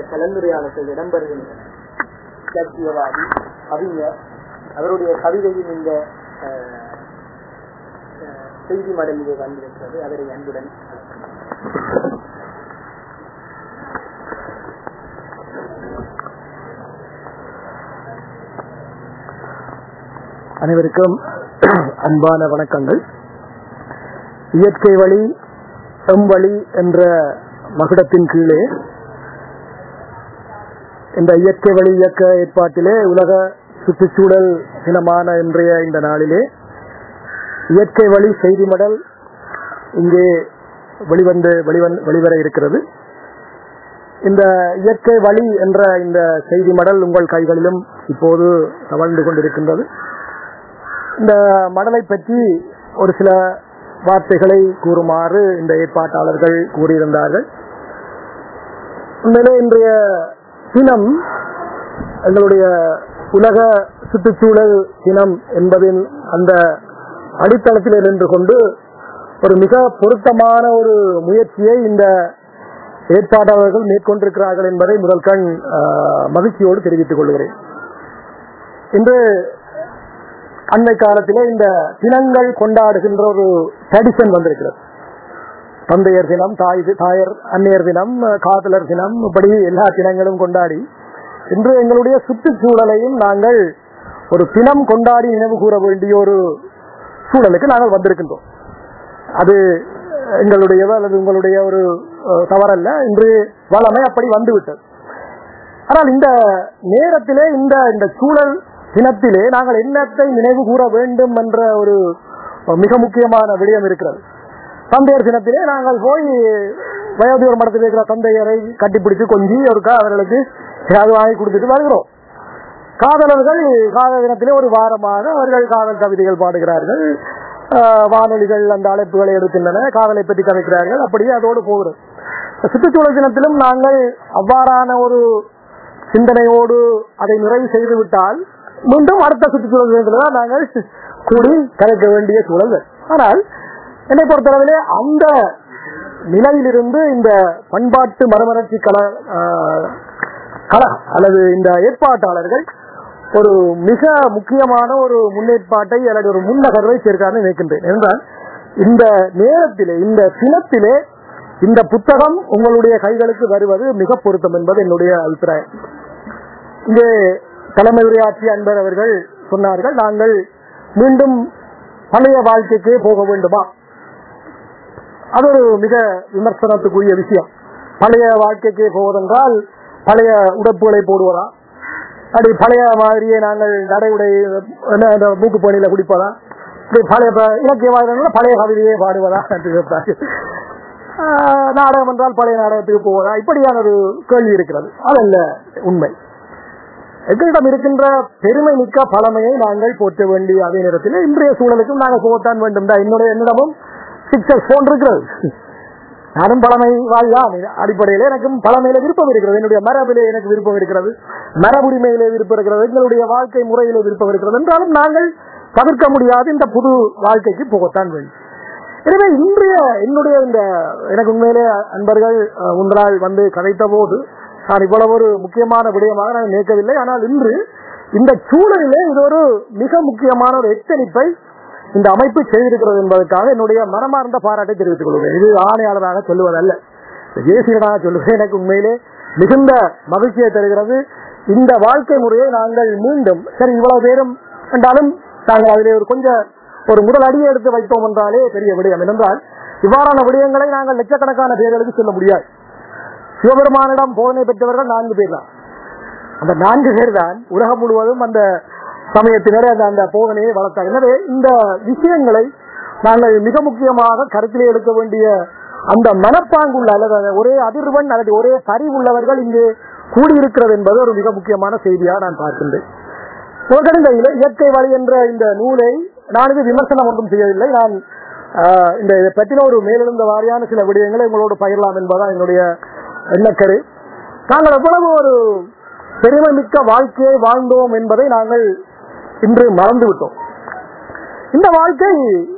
கலந்துரையாடல்கள் இடம்பெறுகின்றன இலக்கியவாதி கவிஞர் அவருடைய கவிதையின் இந்த அஹ், அஹ், செய்தி மடலிலே வந்திருக்கிறது அவரை அன்புடன் அழைக்கிறேன். அனைவருக்கும் அன்பான வணக்கங்கள் இயற்கை வழி செம்வழி என்ற மகுடத்தின் கீழே இந்த இயற்கை வழி இயக்க ஏற்பாட்டிலே உலக சுற்றுச்சூழல் தினமான இன்றைய இந்த நாளிலே இயற்கை வழி செய்தி மடல் இங்கே வெளிவந்து வெளிவந் வெளிவர இருக்கிறது இந்த இயற்கை வழி என்ற இந்த செய்தி மடல் உங்கள் கைகளிலும் இப்போது தவழ்ந்து கொண்டிருக்கின்றது இந்த மடலை பற்றி ஒரு சில வார்த்தைகளை கூறுமாறு இந்த ஏற்பாட்டாளர்கள் கூறியிருந்தார்கள் உண்மையிலே இன்றைய தினம் எங்களுடைய உலக சுற்றுச்சூழல் தினம் என்பதின் அந்த அடித்தளத்தில் நின்று கொண்டு ஒரு மிக பொருத்தமான ஒரு முயற்சியை இந்த ஏற்பாட்டாளர்கள் மேற்கொண்டிருக்கிறார்கள் என்பதை முதல் கண் ஆஹ், மகிழ்ச்சியோடு தெரிவித்துக் கொள்கிறேன் இன்று அண்மை காலத்திலே இந்த தினங்கள் கொண்டாடுகின்ற ஒரு ட்ரெடிஷன் வந்திருக்கிறது தந்தையர் தினம் தாய் தி- தாயர் அன்னையர் தினம் காதலர் தினம் இப்படி எல்லா தினங்களும் கொண்டாடி இன்று எங்களுடைய சுற்றுச்சூழலையும் நாங்கள் ஒரு தினம் கொண்டாடி நினைவு கூற வேண்டிய ஒரு சூழலுக்கு நாங்கள் வந்திருக்கின்றோம் அது எங்களுடைய அல்லது உங்களுடைய ஒரு அஹ், தவறல்ல இன்று வளமை அப்படி வந்துவிட்டது ஆனால் இந்த நேரத்திலே இந்த இந்த சூழல் தினத்திலே நாங்கள் என்னத்தை நினைவு கூற வேண்டும் என்ற ஒரு மிக முக்கியமான விடயம் இருக்கிறது தந்தையர் தினத்திலே நாங்கள் போய் வயோதிகர் மடத்தில் இருக்கிற தந்தையரை கட்டிப்பிடிச்சு கொஞ்சி ஒருக்கா அவர்களுக்கு ஏதாவது வாங்கி கொடுத்துட்டு வருகிறோம் காதலர்கள் காதல் தினத்திலே ஒரு வாரமாக அவர்கள் காதல் கவிதைகள் பாடுகிறார்கள் ஆஹ், வானொலிகள் அந்த அழைப்புகளை எடுக்கின்றன காதலை பற்றி கதைக்கிறார்கள் அப்படியே அதோடு போகிறது சுற்றுச்சூழல் தினத்திலும் நாங்கள் அவ்வாறான ஒரு சிந்தனையோடு அதை நிறைவு செய்து விட்டால் மீண்டும் அடுத்த சுற்றுச்சூழல் தினத்தில் தான் நாங்கள் கூடி கலைக்க வேண்டிய சூழல் ஆனால் என்னை பொறுத்தளவிலே அந்த நிலையிலிருந்து இந்த பண்பாட்டு மறுமலர்ச்சி கல ஆஹ், கழகம் அல்லது இந்த ஏற்பாட்டாளர்கள் ஒரு மிக முக்கியமான ஒரு முன்னேற்பாட்டை அல்லது ஒரு முன்னகர்வை சேர்க்கான்னு நினைக்கின்றேன் என்றால் இந்த நேரத்திலே இந்த சினத்திலே இந்த புத்தகம் உங்களுடைய கைகளுக்கு வருவது மிக பொருத்தம் என்பது என்னுடைய அபிப்பிராயம் இங்கே தலைமை உரையாற்றிய அன்பர் அவர்கள் சொன்னார்கள் நாங்கள் மீண்டும் பழைய வாழ்க்கைக்கு போக வேண்டுமா அது ஒரு மிக விமர்சனத்துக்குரிய விஷயம் பழைய வாழ்க்கைக்கு போவதென்றால் பழைய உடப்புகளை போடுவதா அப்படி பழைய மாதிரியே நாங்கள் நடை உடை என்ன இந்த மூக்கு பணியில குடிப்பதா இப்படி பழைய ப- இலக்கியவாதிகள் பழைய கவிதையே பாடுவதா என்று கேட்பார்கள் ஆஹ், நாடகம் என்றால் பழைய நாடகத்துக்கு போவதா இப்படியான ஒரு கேள்வி இருக்கிறது அதல்ல உண்மை எங்களிடம் இருக்கின்ற பெருமை மிக்க பழமையை நாங்கள் போற்ற வேண்டிய அதே நேரத்தில் இன்றைய சூழலுக்கும் நாங்கள் போகத்தான் வேண்டும் தான் என்னுடைய என்னிடமும் சிக்ஸர் போன் இருக்கிறது நானும் பழமை வாழலாம் அடிப்படையில் எனக்கும் பழமையில விருப்பம் இருக்கிறது என்னுடைய மரபிலே எனக்கு விருப்பம் இருக்கிறது மரபுரிமையிலே விருப்பம் இருக்கிறது எங்களுடைய வாழ்க்கை முறையிலே விருப்பம் இருக்கிறது என்றாலும் நாங்கள் தவிர்க்க முடியாது இந்த புது வாழ்க்கைக்கு போகத்தான் வேண்டும் எனவே இன்றைய என்னுடைய இந்த எனக்கு உண்மையிலே அன்பர்கள் அஹ், ஒன்றால் வந்து கதைத்த போது நான் இவ்வளவு ஒரு முக்கியமான விடயமாக நான் நினைக்கவில்லை ஆனால் இன்று இந்த சூழலிலே இது ஒரு மிக முக்கியமான ஒரு எச்சரிப்பை இந்த அமைப்பு செய்திருக்கிறது என்பதற்காக என்னுடைய மனமார்ந்த பாராட்டை தெரிவித்துக் கொள்கிறேன் இது ஆணையாளராக சொல்லுவதல்ல தேசியனாக சொல்லுவேன் எனக்கு உண்மையிலே மிகுந்த மகிழ்ச்சியை தருகிறது இந்த வாழ்க்கை முறையை நாங்கள் மீண்டும் சரி இவ்வளவு பேரும் என்றாலும் நாங்கள் அதிலே ஒரு கொஞ்சம் ஒரு முதல் அடியை எடுத்து வைத்தோம் என்றாலே பெரிய விடயம் என்றால் இவ்வாறான விடயங்களை நாங்கள் லட்சக்கணக்கான பேர்களுக்கு சொல்ல முடியாது சிவபெருமானிடம் போதனை பெற்றவர்கள் நான்கு பேர் தான் அந்த நான்கு பேர் தான் உலகம் முழுவதும் அந்த சமயத்தினரை அந்த அந்த போதனையை வளர்த்தார் எனவே இந்த விஷயங்களை நாங்கள் மிக முக்கியமாக கருத்திலே எடுக்க வேண்டிய அந்த மனப்பாங்குள்ள அல்லது அந்த ஒரே அதிர்வன் அல்லது ஒரே சரிவுள்ளவர்கள் இங்கே கூடியிருக்கிறது என்பது ஒரு மிக முக்கியமான செய்தியாக நான் பார்க்கின்றேன் முதற்கன் இந்த இல- இயற்கை வழி என்ற இந்த நூலை நான் இது விமர்சனம் ஒன்றும் செய்யவில்லை நான் ஆஹ், இந்த இதை பற்றின ஒரு மேலெழுந்த வாரியான சில விடயங்களை உங்களோடு பகிரலாம் என்பதுதான் என்னுடைய எண்ணக்கரு நாங்கள் எவ்வளவு ஒரு பெருமை மிக்க வாழ்க்கையை வாழ்ந்தோம் என்பதை நாங்கள் இன்று மறந்து விட்டோம் இந்த வாழ்க்கை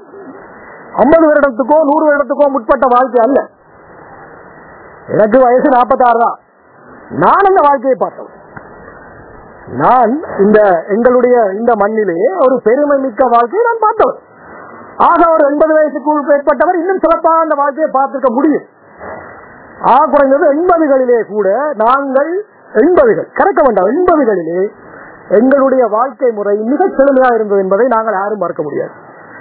ஐம்பது வருடத்துக்கோ நூறு வருடத்துக்கோ முற்பட்ட வாழ்க்கை அல்ல எனக்கு வயசு நாற்பத்தாறு தான் நான் அந்த வாழ்க்கையை பார்த்தவன் நான் இந்த எங்களுடைய இந்த மண்ணிலே ஒரு பெருமை மிக்க வாழ்க்கையை நான் பார்த்தவன் ஆக ஒரு எண்பது வயசுக்குள் ஏற்பட்டவர் இன்னும் சிறப்பாக அந்த வாழ்க்கையை பார்த்திருக்க முடியும் ஆக குறைந்தது எண்பதுகளிலே கூட நாங்கள் எண்பதுகள் கறக்க வேண்டாம் எண்பதுகளிலே எங்களுடைய வாழ்க்கை முறை மிக செழுமையாக இருந்தது என்பதை நாங்கள் யாரும் மறக்க முடியாது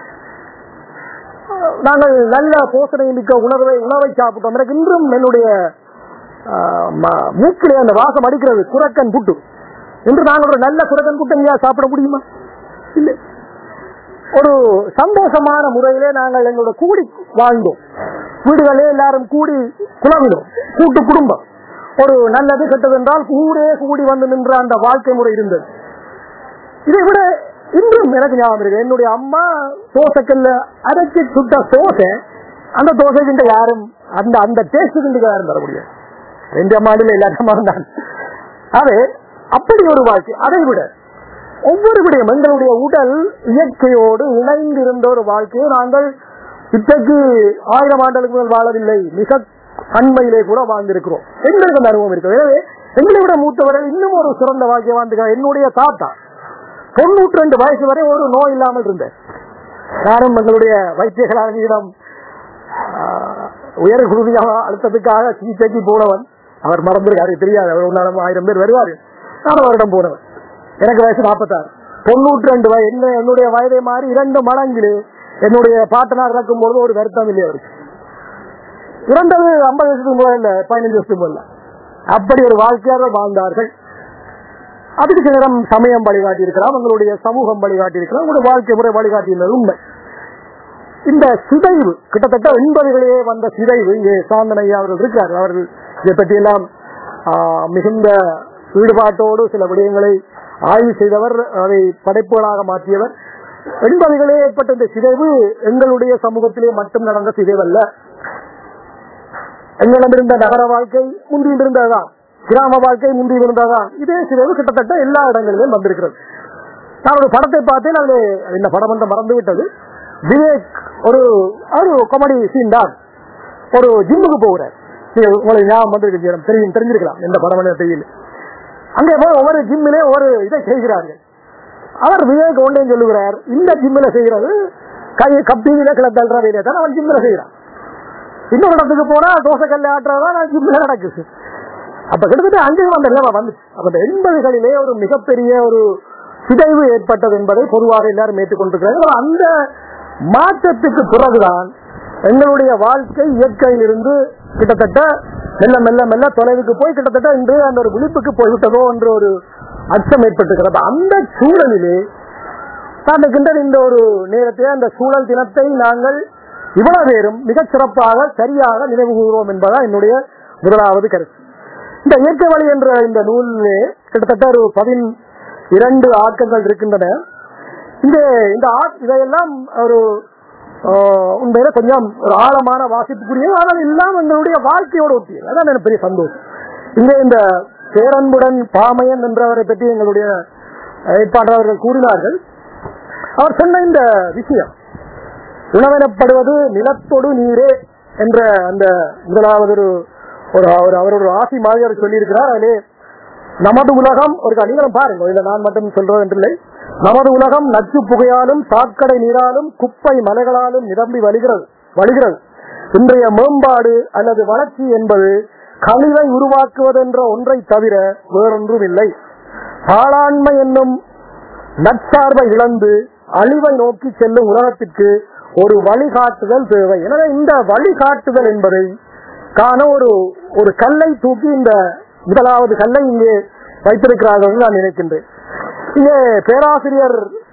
நாங்கள் நல்ல போசனை மிக்க உணர்வை உணவை சாப்பிட்டோம் எனக்கு இன்றும் என்னுடைய ஆஹ், ம- மூக்கிலே அந்த வாசம் அடிக்கிறது குரக்கன் புட்டு இன்று நாங்கள் ஒரு நல்ல குரக்கன் புட்டு எங்கேயா சாப்பிட முடியுமா இல்லை ஒரு சந்தோஷமான முறையிலே நாங்கள் எங்களோட கூடி வாழ்ந்தோம் வீடுகளே எல்லாரும் கூடி குழவினோம் கூட்டு குடும்பம் ஒரு நல்லது கெட்டது என்றால் ஊரே கூடி வந்து நின்ற அந்த வாழ்க்கை முறை இருந்தது இதை விட இன்றும் எனக்கு ஞாபகம் இருக்கு என்னுடைய அம்மா தோசைக்கல்ல அரைச்சி சுட்ட தோசை அந்த தோசை கிட்ட யாரும் அந்த அந்த டேஸ்ட் கிட்ட யாரும் தர முடியாது எந்த அம்மாடியில் எல்லாரும் தான் அது அப்படி ஒரு வாழ்க்கை அதை விட ஒவ்வொரு விடயம் எங்களுடைய உடல் இயற்கையோடு இணைந்திருந்த ஒரு வாழ்க்கையை நாங்கள் இத்தகைக்கு ஆயிரம் ஆண்டுகளுக்கு மேல் வாழவில்லை மிக அண்மையிலே கூட வாழ்ந்திருக்கிறோம் எங்களுக்கு அந்த அனுபவம் இருக்கு எனவே எங்களை விட மூத்தவர்கள் இன்னும் ஒரு சிறந்த வாழ்க்கை வாழ்ந்துக்கிறார் என்னுடைய தாத்தா தொண்ணூற்றி ரெண்டு வயசு வரை ஒரு நோய் இல்லாமல் இருந்தேன் நானும் எங்களுடைய வைத்தியகலானியிடம் உயர் குருதியா அழுத்தத்துக்காக சிகிச்சைக்கு போனவன் அவர் மறந்திருக்காரு தெரியாது அவர் ஒரு ஆயிரம் பேர் வருவாரு நான் அவரிடம் போனவன் எனக்கு வயசு நாற்பத்தாறு தொண்ணூற்றி ரெண்டு வயது என்ன என்னுடைய வயதை மாறி இரண்டு மடங்கில் என்னுடைய பாட்டனார் இறக்கும் பொழுது ஒரு வருத்தம் இல்லை அவருக்கு இறந்தது ஐம்பது வருஷத்துக்கு முதல்ல இல்ல பதினஞ்சு வருஷத்துக்கு முதல்ல அப்படி ஒரு வாழ்க்கையாக வாழ்ந்தார்கள் அதுக்கு சில நேரம் சமயம் வழிகாட்டி இருக்கலாம் உங்களுடைய சமூகம் வழிகாட்டி இருக்கலாம் உங்களுடைய வாழ்க்கை முறை வழிகாட்டி இருந்தது உண்மை இந்த சிதைவு கிட்டத்தட்ட எண்பதுகளிலே வந்த சிதைவு இங்கே சாந்தன் ஐயா அவர்கள் இருக்கார் அவர்கள் இதை பற்றியெல்லாம் ஆஹ், மிகுந்த ஈடுபாட்டோடு சில விடயங்களை ஆய்வு செய்தவர் அதை படைப்புகளாக மாற்றியவர் எண்பதுகளே ஏற்பட்ட இந்த சிதைவு எங்களுடைய சமூகத்திலே மட்டும் நடந்த சிதைவல்ல எங்களிடம் இருந்த நகர வாழ்க்கை முந்தியில் இருந்ததுதான் கிராம வாழ்க்கை முந்தியில் இருந்ததுதான் இதே சிதைவு கிட்டத்தட்ட எல்லா இடங்களிலும் வந்திருக்கிறது நான் ஒரு படத்தை பார்த்தேன் அது இந்த படம் வந்து மறந்து விட்டது விவேக் ஒரு ஒரு காமெடி சீன் தான் ஒரு ஜிம்முக்கு போகிறார் நீங்க உங்களுக்கு ஞாபகம் வந்திருக்கு தெரியும் தெரிஞ்சிருக்கலாம் இந்த படம் என்ன தெரியல அங்கே போய் ஒவ்வொரு ஜிம்மிலே ஒவ்வொரு இதை செய்கிறார்கள் அவர் விவேக் ஒன்றே சொல்லுகிறார் இந்த ஜிம்மில் செய்கிறது கை கப்பீதில கிளை தள்ளுற வேலையை தான் அவன் ஜிம்மில் செய்கிறான் இன்னொரு இடத்துக்கு போனா தோசை கல்ல ஆட்டுறதா ஜிம்மில் நடக்குது அப்ப கிட்டத்தட்ட அங்கேயும் அந்த நிலைமை வந்துச்சு அப்ப இந்த எண்பதுகளிலே ஒரு மிகப்பெரிய ஒரு சிதைவு ஏற்பட்டது என்பதை பொதுவாக எல்லாரும் ஏற்றுக்கொண்டிருக்கிறார்கள் அந்த மாற்றத்துக்கு பிறகுதான் எங்களுடைய வாழ்க்கை இயற்கையில் இருந்து கிட்டத்தட்ட மெல்ல மெல்ல மெல்ல தொலைவுக்கு போய் கிட்டத்தட்ட இன்று அந்த ஒரு விழிப்புக்கு போய்விட்டதோ என்ற ஒரு அச்சம் ஏற்பட்டிருக்கிறது அந்த சூழலிலே நான் இருக்கின்ற இந்த ஒரு நேரத்தில் அந்த சூழல் தினத்தை நாங்கள் இவ்வளவு பேரும் மிகச் சிறப்பாக சரியாக நினைவு கூறுவோம் என்பதா என்னுடைய முதலாவது கருத்து இந்த இயற்கை வழி என்ற இந்த நூலிலே கிட்டத்தட்ட ஒரு பதின் இரண்டு ஆக்கங்கள் இருக்கின்றன இந்த இந்த ஆ- இதையெல்லாம் ஒரு ஆஹ், உண்மையில கொஞ்சம் ஒரு ஆழமான வாசிப்புக்குரிய ஆனால் எல்லாம் எங்களுடைய வாழ்க்கையோட ஒட்டியது அதான் எனக்கு பெரிய சந்தோஷம் இங்கே இந்த பேரன்புடன் பாமையன் என்றவரை பற்றி எங்களுடைய ஏற்பாட்டாளர்கள் கூறினார்கள் அவர் சொன்ன இந்த விஷயம் உணவெனப்படுவது நிலத்தொடு நீரே என்ற அந்த முதலாவது ஒரு ஒரு ஒரு அவரோட ஒரு ஆசி மாதிரி அவர் சொல்லியிருக்கிறார் அதிலே நமது உலகம் ஒரு நீங்களும் பாருங்க இல்ல நான் மட்டும் சொல்றது என்றில்லை நமது உலகம் நச்சு புகையாலும் சாக்கடை நீராலும் குப்பை மலைகளாலும் நிரம்பி வழிகிறது வழிகிறது இன்றைய மேம்பாடு அல்லது வளர்ச்சி என்பது கழிவை உருவாக்குவதென்ற ஒன்றை தவிர வேறொன்றும் இல்லை ஆளாண்மை என்னும் நற்சார்பை இழந்து அழிவை நோக்கி செல்லும் உலகத்திற்கு ஒரு வழிகாட்டுதல் தேவை எனவே இந்த வழிகாட்டுதல் என்பதை காண ஒரு ஒரு கல்லை தூக்கி இந்த முதலாவது கல்லை இங்கே வைத்திருக்கிறார்கள் என்று நான் நினைக்கின்றேன் இங்கே பேராசிரியர்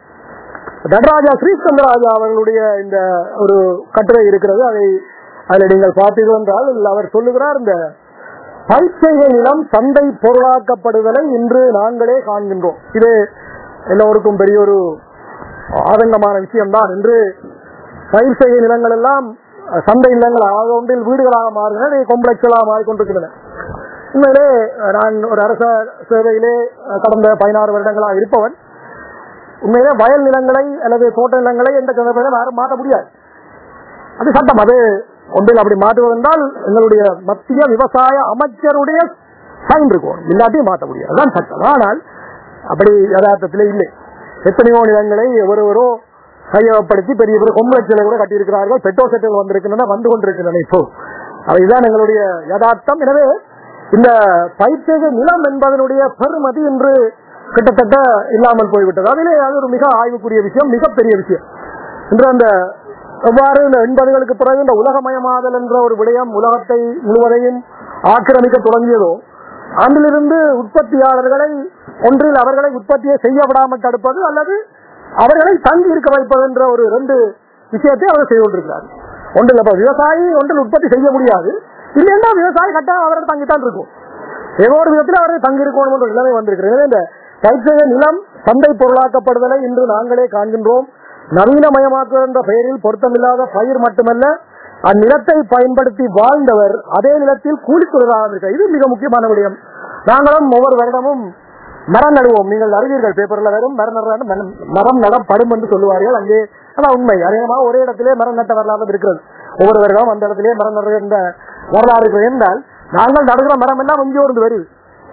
நடராஜா ஸ்ரீசந்திரராஜா அவர்களுடைய இந்த ஒரு கட்டுரை இருக்கிறது அதை அதில் நீங்கள் பார்த்தீர்கள் என்றால் அதில் அவர் சொல்லுகிறார் இந்த பயிற்சிகை நிலம் சந்தை பொருளாக்கப்படுதலை இன்று நாங்களே காண்கின்றோம் இது எல்லோருக்கும் பெரிய ஒரு ஆதங்கமான விஷயம்தான் இன்று பயிர் செய்கை நிலங்கள் எல்லாம் அஹ், சந்தை நிலங்கள் ஆக ஒன்றில் வீடுகளாக மாறுகின்றன காம்ப்ளெக்ஸ்களாக மாறிக்கொண்டிருக்கின்றன உண்மையிலே அஹ், நான் ஒரு அரச சேவையிலே அஹ், கடந்த பதினாறு வருடங்களாக இருப்பவன் உண்மையிலே வயல் நிலங்களை அல்லது தோட்ட நிலங்களை எந்த சந்தர்ப்பத்திலும் யாரும் மாற்ற முடியாது அது சட்டம் அது ஒன்றில் அப்படி மாற்றுவதென்றால் எங்களுடைய மத்திய விவசாய அமைச்சருடைய ஃபைன் இருக்கும் இல்லாட்டியும் மாற்ற முடியாது அதுதான் சட்டம் ஆனால் அப்படி யதார்த்தத்திலே இல்லை எத்தனையோ நிலங்களை ஒருவரோ கையகப்படுத்தி பெரிய பெரிய கொம்பளச்சிலை கூட கட்டியிருக்கிறார்கள் பெட்ரோல் செட்டுகள் வந்திருக்கின்றன வந்து கொண்டிருக்கின்றன இப்போ அதுதான் எங்களுடைய யதார்த்தம் எனவே இந்த பயிற்சிக நிலம் என்பதனுடைய பெருமதி என்று கிட்டத்தட்ட இல்லாமல் போய்விட்டது அதிலே அது ஒரு மிக ஆய்வுக்குரிய விஷயம் மிகப்பெரிய விஷயம் இன்று அந்த எவ்வாறு இந்த எண்பதுகளுக்கு பிறகு இந்த உலகமயமாதல் என்ற ஒரு விடயம் உலகத்தை முழுவதையும் ஆக்கிரமிக்க தொடங்கியதோ அன்றிலிருந்து உற்பத்தியாளர்களை ஒன்றில் அவர்களை உற்பத்தியை செய்ய விடாமல் தடுப்பது அல்லது அவர்களை தங்கி இருக்க வைப்பது என்ற ஒரு ரெண்டு விஷயத்தை அவர் செய்து கொண்டிருக்கிறார் ஒன்றில் அப்ப விவசாயி ஒன்றில் உற்பத்தி செய்ய முடியாது இல்லைன்னா விவசாயி கட்டாயம் அவர்கள் தங்கித்தான் இருக்கும் ஏதோ ஒரு விதத்தில் அவர்கள் தங்கி இருக்கணும் என்ற நிலைமை வந்திருக்கிறது எனவே இந்த கைத்தொழில நிலம் சந்தை பொருளாக்கப்படுதலை இன்று நாங்களே காண்கின்றோம் நவீனமயமாக்குதல் என்ற பெயரில் பொருத்தமில்லாத பயிர் மட்டுமல்ல அந்நிலத்தை பயன்படுத்தி வாழ்ந்தவர் அதே நிலத்தில் கூலி தொழிலாளர் இருக்க இது மிக முக்கியமான விடயம் நாங்களும் ஒவ்வொரு வருடமும் மரம் நடுவோம் நீங்கள் அறிவீர்கள் பேப்பர்ல வரும் மரம் நடுறாங்க, மரம் மரம் நடப்படும் என்று சொல்லுவார்கள் அங்கே அதான் உண்மை அதிகமாக ஒரே இடத்திலே மரம் நட்ட வரலாறு இருக்கிறது ஒவ்வொரு வருடம் அந்த இடத்திலே மரம் நடுகின்ற வரலாறு இருக்கிறது என்றால் நாங்கள் நடுகிற மரம் எல்லாம் எங்கேயோ இருந்து வருது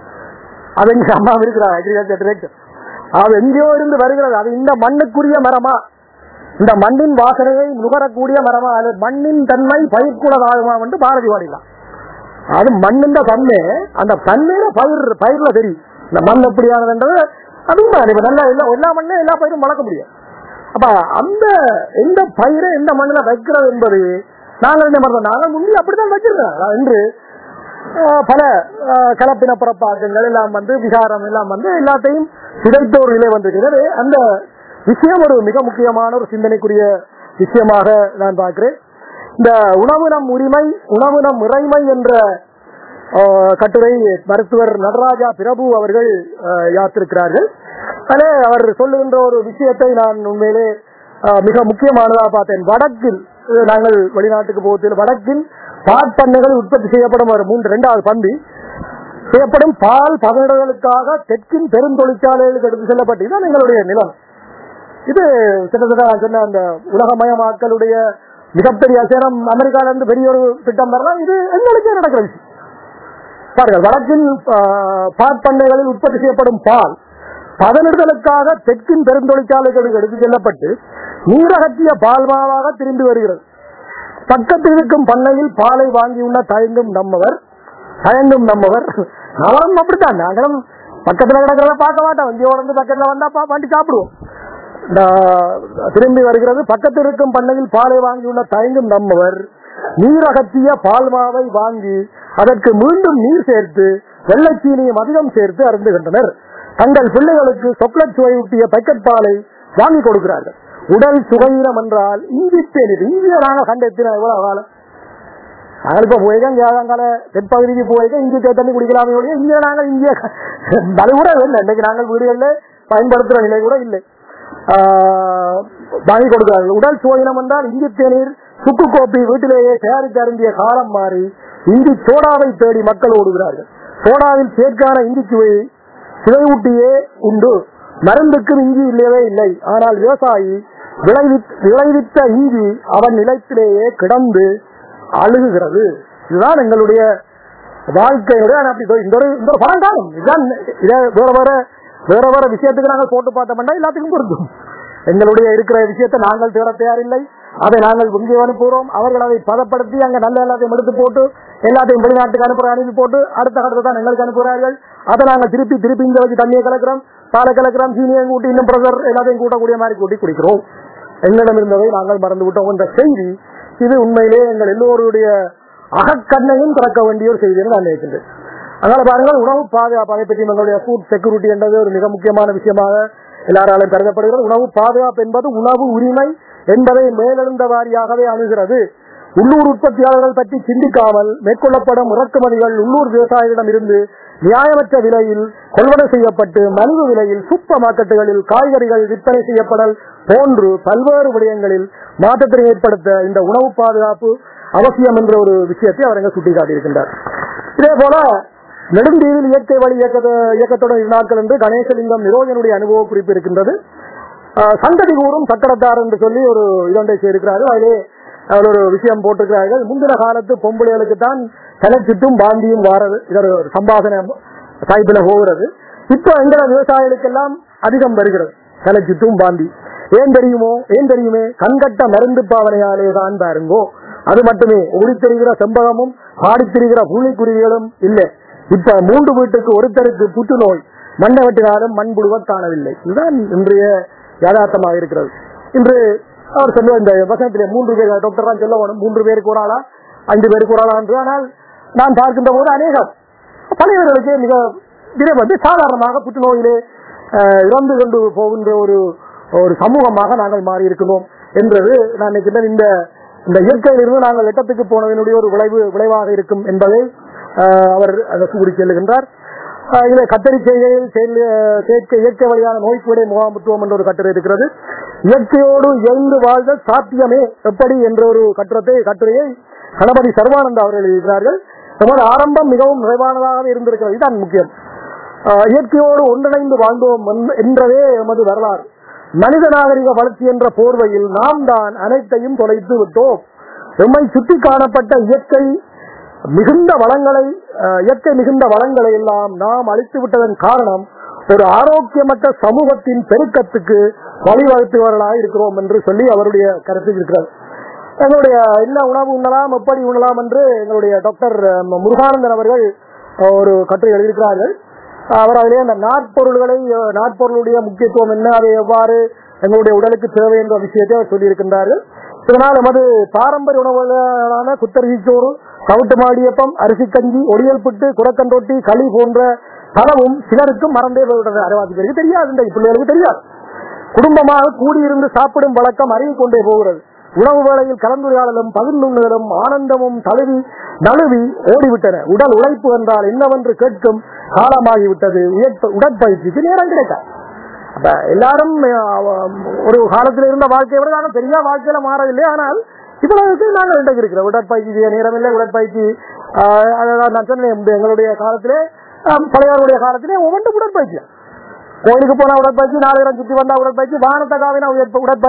அது எங்க அம்மா இருக்கிறார் அக்ரிகல்ச்சர் டிரெக்டர் அது எங்கேயோ இருந்து வருகிறது அது இந்த மண்ணுக்குரிய மரமா இந்த மண்ணின் வாசனையை நுகரக்கூடிய மரமா அது மண்ணின் தன்மை பயிர்க்குலதாகுமா என்று பாரதி பாடிலாம் அது மண்ணின் தன்மை அந்த தன்மையில பயிர் பயிர்ல தெரியும் இந்த மண் எப்படியானதுன்றது அதுவும் தான். இப்ப நல்லா எல்லா எல்லா மண்ணும் எல்லா பயிரும் வளர்க்க முடியும் அப்ப அந்த எந்த பயிரை எந்த மண்ணில் வைக்கிறது என்பது நாங்கள் என்ன பண்றோம் நாங்கள் முந்தி அப்படித்தான் வச்சிருக்கோம் என்று ஆஹ், பல ஆஹ், கலப்பின புறப்பாக்கங்கள் எல்லாம் வந்து விகாரம் எல்லாம் வந்து எல்லாத்தையும் சிதைத்த ஒரு நிலை வந்திருக்கிறது அந்த விஷயம் ஒரு மிக முக்கியமான ஒரு சிந்தனைக்குரிய விஷயமாக நான் பார்க்கிறேன் இந்த உணவு நம் உரிமை உணவு நம் இறைமை என்ற ஆஹ், கட்டுரை மருத்துவர் நடராஜா பிரபு அவர்கள் ஆஹ், யாத்திருக்கிறார்கள் அதிலே அவர் சொல்லுகின்ற ஒரு விஷயத்தை நான் உண்மையிலே ஆஹ், மிக முக்கியமானதா பார்த்தேன் வடக்கில் அஹ், நாங்கள் வெளிநாட்டுக்கு போவதில் வடக்கில் பாற்பண்ணைகள் உற்பத்தி செய்யப்படும் ஒரு மூன்று இரண்டாவது பந்தி செய்யப்படும் பால் பதனிடுதலுக்காக தெற்கின் பெருந்தொழிற்சாலைகளுக்கு எடுத்து செல்லப்பட்டு இதுதான் எங்களுடைய நிலம் இது கிட்டத்தட்ட நான் சொன்ன அந்த உலகமயமாக்கலுடைய மிகப்பெரிய அசேனம் அமெரிக்கால இருந்து பெரிய ஒரு திட்டம் வரலாம் இது எங்களுக்கே நடக்கிற விஷயம் பாருங்கள் வடக்கின் ஆஹ், பாற்பண்ணைகளில் உற்பத்தி செய்யப்படும் பால் பதனிடுதலுக்காக தெற்கின் பெருந்தொழிற்சாலைகளுக்கு எடுத்து செல்லப்பட்டு நீரகத்திய பால் மாவாக திரும்பி வருகிறது பக்கத்தில் இருக்கும் பண்ணையில் பாலை வாங்கியுள்ள தயங்கும் நம்மவர் தயங்கும் நம்மவர் நாங்களும் அப்படித்தான் நாங்களும் பக்கத்துல கிடக்கிறத பார்க்க மாட்டோம் இங்கே உடந்து பக்கத்துல வந்தா பா- பாண்டி சாப்பிடுவோம் நான் திரும்பி வருகிறது பக்கத்தில் இருக்கும் பண்ணையில் பாலை வாங்கியுள்ள தயங்கும் நம்மவர் நீரகத்திய பால் மாவை வாங்கி அதற்கு மீண்டும் நீர் சேர்த்து வெள்ளைச்சீனியும் அதிகம் சேர்த்து அருந்துகின்றனர் தங்கள் பிள்ளைகளுக்கு சொக்லட் சுவையூட்டிய பக்கெட் பாலை வாங்கி கொடுக்கிறார்கள் உடல் சுகையினம் என்றால் இஞ்சி தேநீர் இஞ்சியை நாங்கள் கண்டெத்தின எவ்வளவு காலம் நாங்கள் இப்ப போயிருக்க இங்கே தென்பகுதிக்கு போயிருக்க இஞ்சி தே தண்ணி குடிக்கலாமே ஒழிய இங்கே நாங்கள் இங்கே அது கூட இல்லை இன்னைக்கு நாங்கள் வீடுகளில் பயன்படுத்துற நிலை கூட இல்லை ஆஹ், வாங்கி கொடுக்கிறார்கள் உடல் சுவையினம் என்றால் இஞ்சி தேநீர் சுக்கு கோப்பி வீட்டிலேயே தயாரித்து அருந்திய காலம் மாறி இஞ்சி சோடாவை தேடி மக்கள் ஓடுகிறார்கள் சோடாவில் சேர்க்கான இஞ்சி சுவை சுவையூட்டியே உண்டு மருந்துக்கும் இஞ்சி இல்லவே இல்லை ஆனால் விவசாயி விளைவித்- விளைவித்த இஞ்சி அவன் நிலத்திலேயே கிடந்து அழுகுகிறது இதுதான் எங்களுடைய வாழ்க்கையுடைய நான் அப்படி சொல்~ இந்த ஒரு இந்த ஒரு படம் காணும் இதுதான் இதை வேற வேற வேற வேற விஷயத்துக்கு நாங்கள் போட்டு பார்த்தோம்னா எல்லாத்துக்கும் பொருந்தும் எங்களுடைய இருக்கிற விஷயத்தை நாங்கள் தேட தயாரில்லை அதை நாங்கள் இங்கே அனுப்புகிறோம் அவர்கள் அதை பதப்படுத்தி அங்க நல்ல எல்லாத்தையும் எடுத்து போட்டு எல்லாத்தையும் வெளிநாட்டுக்கு அனுப்புற அனுப்பி போட்டு அடுத்த கட்டத்தை தான் எங்களுக்கு அனுப்புகிறார்கள் அதை நாங்கள் திருப்பி திருப்பி இங்க வச்சு தண்ணியை கலக்கிறோம் பாலை கலக்கிறோம் சீனியை கூட்டி இன்னும் பிரஷர் எல்லாத்தையும் கூட்டக்கூடிய மாதிரி கூட்டி குடிக்கிறோம் எங்களிடம் இருந்ததை நாங்கள் மறந்து விட்டோம் என்ற செய்தி இது உண்மையிலே எங்கள் எல்லோருடைய அகக்கண்ணையும் திறக்க வேண்டிய ஒரு செய்தி என்று நான் நினைக்கின்றேன் அதனால பாருங்கள் உணவு பாதுகாப்பு அதை பற்றி எங்களுடைய ஃபுட் செக்யூரிட்டி என்பது ஒரு மிக முக்கியமான விஷயமாக எல்லாராலும் கருதப்படுகிறது உணவு பாதுகாப்பு என்பது உணவு உரிமை என்பதை மேலெழுந்த வாரியாகவே அணுகிறது உள்ளூர் உற்பத்தியாளர்கள் பற்றி சிந்திக்காமல் மேற்கொள்ளப்படும் இறக்குமதிகள் உள்ளூர் விவசாயிகளிடம் இருந்து நியாயமற்ற விலையில் கொள்வனை செய்யப்பட்டு மலிவு விலையில் சூப்பர் மார்க்கெட்டுகளில் காய்கறிகள் விற்பனை செய்யப்படல் போன்று பல்வேறு விடயங்களில் மாற்றத்தை ஏற்படுத்த இந்த உணவு பாதுகாப்பு அவசியம் என்ற ஒரு விஷயத்தை அவர் எங்க சுட்டிக்காட்டியிருக்கின்றார் இதே போல நெடுந்தீவில் இயற்கை வழி இயக்க இயக்கத்துடன் இரு நாட்கள் என்று கணேசலிங்கம் நிரோஜனுடைய அனுபவ குறிப்பு இருக்கின்றது ஆஹ் சந்ததி கூறும் சக்கரத்தார் என்று சொல்லி ஒரு இதொன்றை செய்திருக்கிறார்கள் அதிலே அவர் ஒரு விஷயம் போட்டிருக்கிறார்கள் முந்தின காலத்து பொம்பளைகளுக்கு தான் தலை சுற்றும் பாந்தியும் வாரது இது ஒரு சம்பாசன சாய்ப்பில போகிறது இப்போ எங்கிற விவசாயிகளுக்கெல்லாம் அதிகம் வருகிறது தலை சுற்றும் பாந்தி ஏன் தெரியுமோ ஏன் தெரியுமே கண்கட்ட மருந்து பாவனையாலே தான் பாருங்கோ அது மட்டுமே ஓடித் திரிகிற செம்பகமும் பாடித் திரிகிற புள்ளிக்குருவிகளும் இல்லை இப்ப மூன்று வீட்டுக்கு ஒருத்தருக்கு புற்றுநோய் மண்ணை வெட்டினாலும் மண் புழுவ காணவில்லை இதுதான் இன்றைய யதார்த்தமாக இருக்கிறது இன்று அவர் சொல்லுவார் இந்த வசனத்திலே மூன்று பேர் டாக்டர் தான் சொல்ல வேணும் மூன்று பேருக்கு ஒரு ஆளா ஐந்து பேருக்கு ஒரு ஆளா என்று ஆனால் நான் பார்க்கின்ற போது அநேகம் பழையவர்களுக்கு மிக தினம் வந்து சாதாரணமாக புற்றுநோயிலே அஹ், இறந்து கொண்டு போகின்ற ஒரு ஒரு சமூகமாக நாங்கள் மாறி இருக்கிறோம் என்றது நான் நினைக்கிறேன் இந்த இந்த இயற்கையிலிருந்து நாங்கள் எட்டத்துக்கு போனதனுடைய ஒரு விளைவு விளைவாக இருக்கும் என்பதை அஹ், அவர் அதை கூறி செல்லுகின்றார் அஹ், இதில் கத்தரி செய்கையில் செயல்- செயற்கை இயற்கை வழியான நோய்க்குடைய முகாமுத்துவம் என்ற ஒரு கட்டுரை இருக்கிறது இயற்கையோடு இயந்து வாழ்ந்த சாத்தியமே எப்படி என்ற ஒரு கட்டுரத்தை கட்டுரையை கணபதி சர்வானந்தா அவர்கள் எழுதியிருக்கிறார்கள் நமது ஆரம்பம் மிகவும் நிறைவானதாக இருந்திருக்கிறது இதுதான் முக்கியம் ஆஹ் இயற்கையோடு ஒன்றிணைந்து வாழ்ந்தோம் என்- என்றதே எமது வரலாறு மனித நாகரிக வளர்ச்சி என்ற போர்வையில் நாம் தான் அனைத்தையும் தொலைத்து விட்டோம் எம்மை சுற்றி காணப்பட்ட இயற்கை மிகுந்த வளங்களை ஆஹ் இயற்கை மிகுந்த வளங்களை எல்லாம் நாம் அழித்து விட்டதன் காரணம் ஒரு ஆரோக்கியமற்ற சமூகத்தின் பெருக்கத்துக்கு வழிவகுத்தவர்களாக இருக்கிறோம் என்று சொல்லி அவருடைய கருத்து இருக்கிறது எங்களுடைய என்ன உணவு உண்ணலாம் எப்படி உண்ணலாம் என்று எங்களுடைய டாக்டர் அஹ், முருகானந்தன் அவர்கள் அஹ், ஒரு கட்டுரை எழுதியிருக்கிறார்கள் அவர் அதிலே அந்த நாட்பொருள்களை அஹ், நாட்பொருளுடைய முக்கியத்துவம் என்ன அதை எவ்வாறு எங்களுடைய உடலுக்கு தேவை என்ற விஷயத்தை அவர் சொல்லியிருக்கின்றார்கள் இதனால் நமது பாரம்பரிய உணவுகளான குத்தரிசி சோறு கவுட்டு மாடியப்பம் அரிசி கஞ்சி ஒடியல் புட்டு குரக்கன் ரொட்டி களி போன்ற பலவும் சிலருக்கு மறந்தே போய்விட்டது அரைவாசி பேருக்கு தெரியாது இந்த பிள்ளைகளுக்கு தெரியாது குடும்பமாக கூடியிருந்து சாப்பிடும் வழக்கம் அருகி கொண்டே போகிறது உணவு வேளையில் கலந்துரையாடலும் பகிர்ந்துண்ணுதலும் ஆனந்தமும் தழுவி நழுவி ஓடிவிட்டன உடல் உழைப்பு என்றால் என்னவென்று கேட்கும் காலமாகிவிட்டது உயர்த்த- உடற்பயிற்சிக்கு நேரம் கிடைக்காது அப்ப எல்லாரும் அஹ், ஒரு காலத்தில் இருந்த வாழ்க்கையை விட நாங்கள் பெரிய வாழ்க்கையில மாறவில்லை ஆனால் இவ்வளவுக்கு நாங்கள் இன்றைக்கு இருக்கிறோம் உடற்பயிற்சி செய்ய நேரம் இல்லை உடற்பயிற்சி ஆஹ், அதான் நான் சொன்னேன் இந்த எங்களுடைய காலத்திலே ஆஹ், பழையவருடைய காலத்திலே ஒவ்வொன்றும் உடற்பயிற்சி கோயிலுக்கு போனா உடற்பயிற்சி நாலு சுற்றி வந்தா உடற்பயிற்சி வானத்தை காவினா உடற்பயிற்சி